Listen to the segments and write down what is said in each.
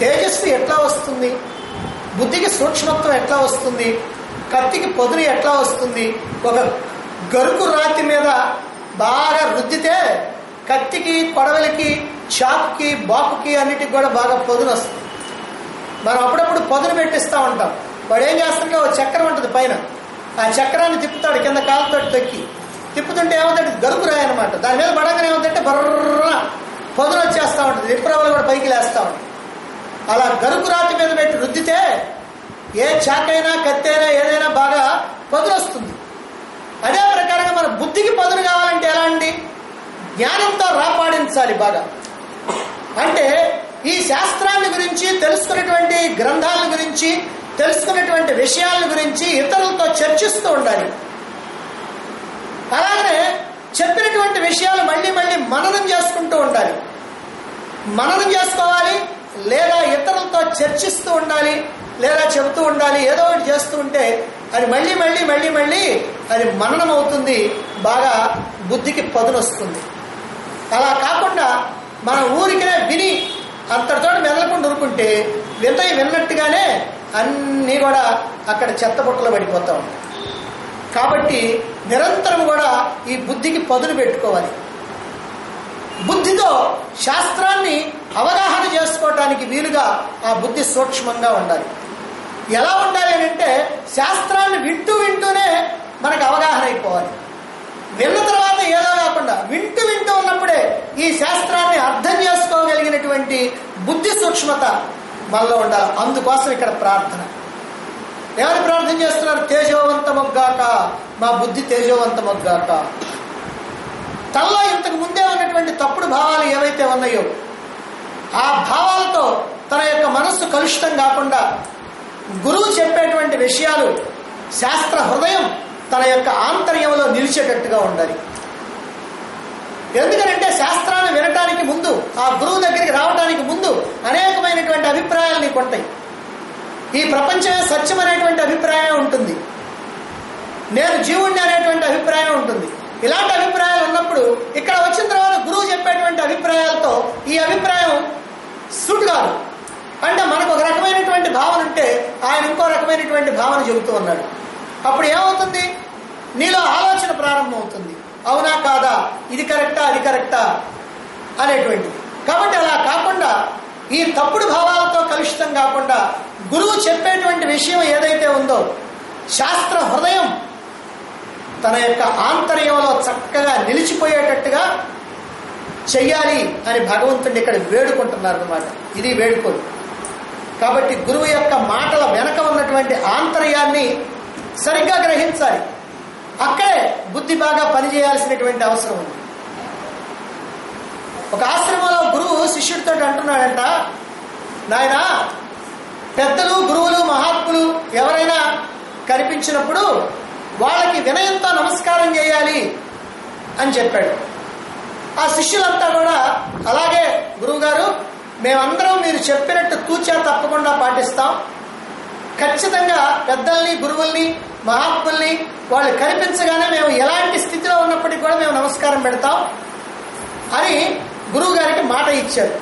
తేజస్సు ఎట్లా వస్తుంది బుద్ధికి సూక్ష్మత్వం ఎట్లా వస్తుంది కత్తికి పొదులు ఎట్లా వస్తుంది ఒక గరుకు రాతి మీద బాగా రుద్దితే కత్తికి కొడవలికి చాకుకి బాకుకి అన్నిటికి కూడా బాగా పొదులు వస్తుంది మనం అప్పుడప్పుడు పొదులు పెట్టిస్తూ ఉంటాం వాడు ఏం చేస్తుంటే ఒక చక్రం ఉంటుంది పైన ఆ చక్రాన్ని తిప్పుతాడు కింద కాలుతో తొక్కి తిప్పుతుంటే ఏమవుతుంది గరుకు రాయి అనమాట దాని మీద పడంగానే ఏమవుతుంటే బర్ర పొదులు వచ్చేస్తూ ఉంటుంది విప్రవలు కూడా పైకి లేస్తూ ఉంటుంది అలా గరుకు రాతి మీద పెట్టి రుద్దితే ఏ చాకైనా కత్తైనా ఏదైనా బాగా పదులు వస్తుంది అదే ప్రకారంగా మన బుద్ధికి పదులు కావాలంటే ఎలా అండి జ్ఞానంతో రాపాడించాలి బాగా అంటే ఈ శాస్త్రాన్ని గురించి తెలుసుకున్నటువంటి గ్రంథాల గురించి తెలుసుకున్నటువంటి విషయాల గురించి ఇతరులతో చర్చిస్తూ ఉండాలి అలాగనే చెప్పినటువంటి విషయాలు మళ్ళీ మళ్ళీ మననం చేసుకుంటూ ఉండాలి మననం చేసుకోవాలి లేదా ఇతరులతో చర్చిస్తూ ఉండాలి లేదా చెబుతూ ఉండాలి ఏదో ఒకటి చేస్తూ ఉంటే అది మళ్ళీ మళ్ళీ మళ్ళీ మళ్ళీ అది మననం అవుతుంది బాగా బుద్ధికి పదునొస్తుంది అలా కాకుండా మన ఊరికినే విని అంతటితో మెదలకుండా ఊరుకుంటే వింతయి విన్నట్టుగానే అన్నీ కూడా అక్కడ చెత్తబుట్టలో పడిపోతా ఉంటాయి కాబట్టి నిరంతరం కూడా ఈ బుద్ధికి పదును పెట్టుకోవాలి బుద్ధితో శాస్త్రాన్ని అవగాహన చేసుకోవటానికి వీలుగా ఆ బుద్ధి సూక్ష్మంగా ఉండాలి ఎలా ఉండాలి అని అంటే శాస్త్రాన్ని వింటూ వింటూనే మనకు అవగాహన అయిపోవాలి విన్న తర్వాత ఏదో కాకుండా వింటూ వింటూ ఉన్నప్పుడే ఈ శాస్త్రాన్ని అర్థం చేసుకోగలిగినటువంటి బుద్ధి సూక్ష్మత మనలో ఉండాలి అందుకోసం ఇక్కడ ప్రార్థన ఎవరు ప్రార్థన చేస్తున్నారు తేజోవంతమొగ్గాక మా బుద్ధి తేజోవంతమొగ్గాక తనలో ఇంతకు ముందే ఉన్నటువంటి తప్పుడు భావాలు ఏవైతే ఉన్నాయో ఆ భావాలతో తన యొక్క మనస్సు కలుషితం కాకుండా గురువు చెప్పేటువంటి విషయాలు శాస్త్ర హృదయం తన యొక్క ఆంతర్యంలో నిలిచేటట్టుగా ఉండాలి ఎందుకనంటే శాస్త్రాన్ని వినటానికి ముందు ఆ గురువు దగ్గరికి రావడానికి ముందు అనేకమైనటువంటి అభిప్రాయాలు నీకు ఉంటాయి ఈ ప్రపంచమే సత్యం అనేటువంటి అభిప్రాయం ఉంటుంది నేను జీవుణ్ణి అనేటువంటి అభిప్రాయం ఉంటుంది ఇలాంటి అభిప్రాయాలు ఉన్నప్పుడు ఇక్కడ వచ్చిన తర్వాత గురువు చెప్పేటువంటి అభిప్రాయాలతో ఈ అభిప్రాయం సూట్ కాదు అంటే మనకు ఒక రకమైనటువంటి భావన ఉంటే ఆయన ఇంకో రకమైనటువంటి భావన చెబుతూ ఉన్నాడు అప్పుడు ఏమవుతుంది నీలో ఆలోచన ప్రారంభం అవుతుంది అవునా కాదా ఇది కరెక్టా అది కరెక్టా అనేటువంటిది కాబట్టి అలా కాకుండా ఈ తప్పుడు భావాలతో కలుషితం కాకుండా గురువు చెప్పేటువంటి విషయం ఏదైతే ఉందో శాస్త్ర హృదయం తన యొక్క ఆంతర్యంలో చక్కగా నిలిచిపోయేటట్టుగా చెయ్యాలి అని భగవంతుడిని ఇక్కడ వేడుకుంటున్నారు అనమాట ఇది వేడుకోలు కాబట్టి గురువు యొక్క మాటల వెనక ఉన్నటువంటి ఆంతర్యాన్ని సరిగ్గా గ్రహించాలి అక్కడే బుద్ధి బాగా పనిచేయాల్సినటువంటి అవసరం ఉంది ఒక ఆశ్రమంలో గురువు శిష్యుడితో అంటున్నాడంట నాయన పెద్దలు గురువులు మహాత్ములు ఎవరైనా కనిపించినప్పుడు వాళ్ళకి వినయంతో నమస్కారం చేయాలి అని చెప్పాడు ఆ శిష్యులంతా కూడా అలాగే గురువుగారు మేమందరం మీరు చెప్పినట్టు తూచా తప్పకుండా పాటిస్తాం ఖచ్చితంగా పెద్దల్ని గురువుల్ని మహాత్ముల్ని వాళ్ళు కనిపించగానే మేము ఎలాంటి స్థితిలో ఉన్నప్పటికీ కూడా మేము నమస్కారం పెడతాం అని గురువు గారికి మాట ఇచ్చారు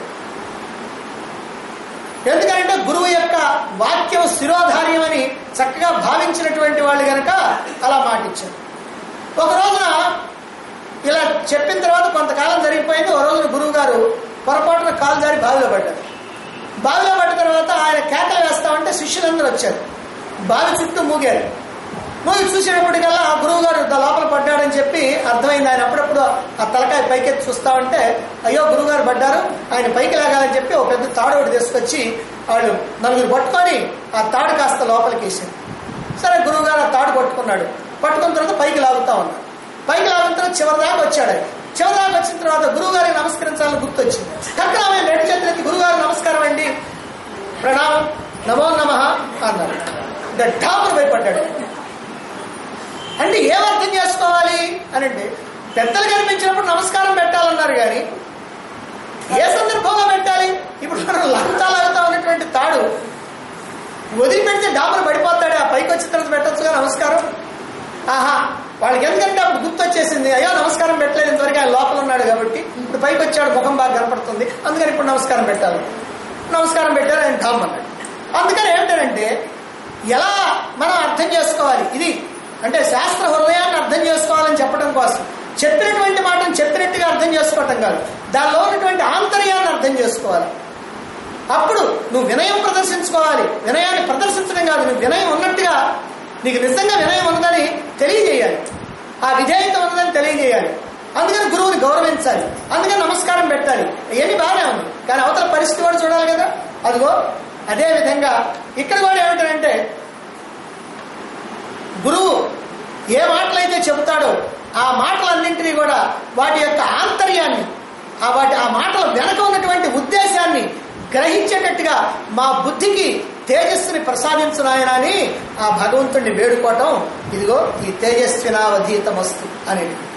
ఎందుకంటే గురువు యొక్క వాక్యం శిరోధార్యం అని చక్కగా భావించినటువంటి వాళ్ళు కనుక అలా మాట ఇచ్చారు ఒక రోజున ఇలా చెప్పిన తర్వాత కొంతకాలం జరిగిపోయింది ఒక రోజున గురువు గారు పొరపాటున కాలు జారి బావిలో పడ్డారు బావిలో పడ్డ తర్వాత ఆయన కేక వేస్తామంటే శిష్యులందరూ వచ్చారు బావి చుట్టూ మూగారు మూగి చూసేటప్పటికల్లా ఆ గురువు గారు లోపల పడ్డాడని చెప్పి అర్థమైంది ఆయన అప్పుడప్పుడు ఆ తలకాయ పైకెత్తి చూస్తా ఉంటే అయ్యో గురువు గారు పడ్డారు ఆయన పైకి లాగాలని చెప్పి ఒక పెద్ద తాడు ఒకటి తీసుకొచ్చి వాళ్ళు నలుగురు పట్టుకొని ఆ తాడు కాస్త లోపలికి వేసారు సరే గురువు గారు ఆ తాడు పట్టుకున్నాడు పట్టుకున్న తర్వాత పైకి లాగుతా ఉన్నాడు పైకి లాగిన తర్వాత చివరి దాకా వచ్చాడు ఆయన చివరి దాకా వచ్చిన తర్వాత గురువు గారికి నమస్కరించాలని గుర్తొచ్చింది కక్కడ ఆమె రెండు చేతులకి గురువు గారు నమస్కారం అండి ప్రణామం నమో నమ అన్నారు ఢాపురు భయపడ్డాడు అంటే ఏం అర్థం చేసుకోవాలి అని అంటే పెద్దలు కనిపించినప్పుడు నమస్కారం పెట్టాలన్నారు కానీ ఏ సందర్భంగా పెట్టాలి ఇప్పుడు మనం లంతా లాగుతా ఉన్నటువంటి తాడు వదిలిపెడితే డాబులు పడిపోతాడు ఆ పైకి వచ్చిన తర్వాత పెట్టచ్చుగా నమస్కారం ఆహా వాళ్ళకి ఎందుకంటే అప్పుడు గుర్తొచ్చేసింది అయ్యో నమస్కారం పెట్టలేదు ఇంతవరకు ఆయన లోపల ఉన్నాడు కాబట్టి ఇప్పుడు పైకి వచ్చాడు ముఖం బాగా కనపడుతుంది అందుకని ఇప్పుడు నమస్కారం పెట్టాలి నమస్కారం పెట్టారు ఆయన ధామ్ అన్నాడు అందుకని ఏమిటంటే ఎలా మనం అర్థం చేసుకోవాలి ఇది అంటే శాస్త్ర హృదయాన్ని అర్థం చేసుకోవాలని చెప్పడం కోసం చెప్పినటువంటి మాటను చెప్పినట్టుగా అర్థం చేసుకోవటం కాదు దానిలో ఉన్నటువంటి ఆంతర్యాన్ని అర్థం చేసుకోవాలి అప్పుడు నువ్వు వినయం ప్రదర్శించుకోవాలి వినయాన్ని ప్రదర్శించడం కాదు నువ్వు వినయం ఉన్నట్టుగా నీకు నిజంగా వినయం ఉన్నదని తెలియజేయాలి ఆ విధేయత ఉన్నదని తెలియజేయాలి అందుకని గురువుని గౌరవించాలి అందుకని నమస్కారం పెట్టాలి ఇవన్నీ బాగానే ఉంది కానీ అవతల పరిస్థితి కూడా చూడాలి కదా అదిగో అదే విధంగా ఇక్కడ కూడా ఏమిటంటే గురువు ఏ మాటలైతే చెబుతాడో ఆ మాటలన్నింటినీ కూడా వాటి యొక్క ఆంతర్యాన్ని ఆ వాటి ఆ మాటల వెనక ఉన్నటువంటి ఉద్దేశాన్ని గ్రహించేటట్టుగా మా బుద్ధికి తేజస్సుని ప్రసాదించు నాయన అని ఆ భగవంతుడిని వేడుకోవటం ఇదిగో ఈ తేజస్వినావధీతమస్తు అనేది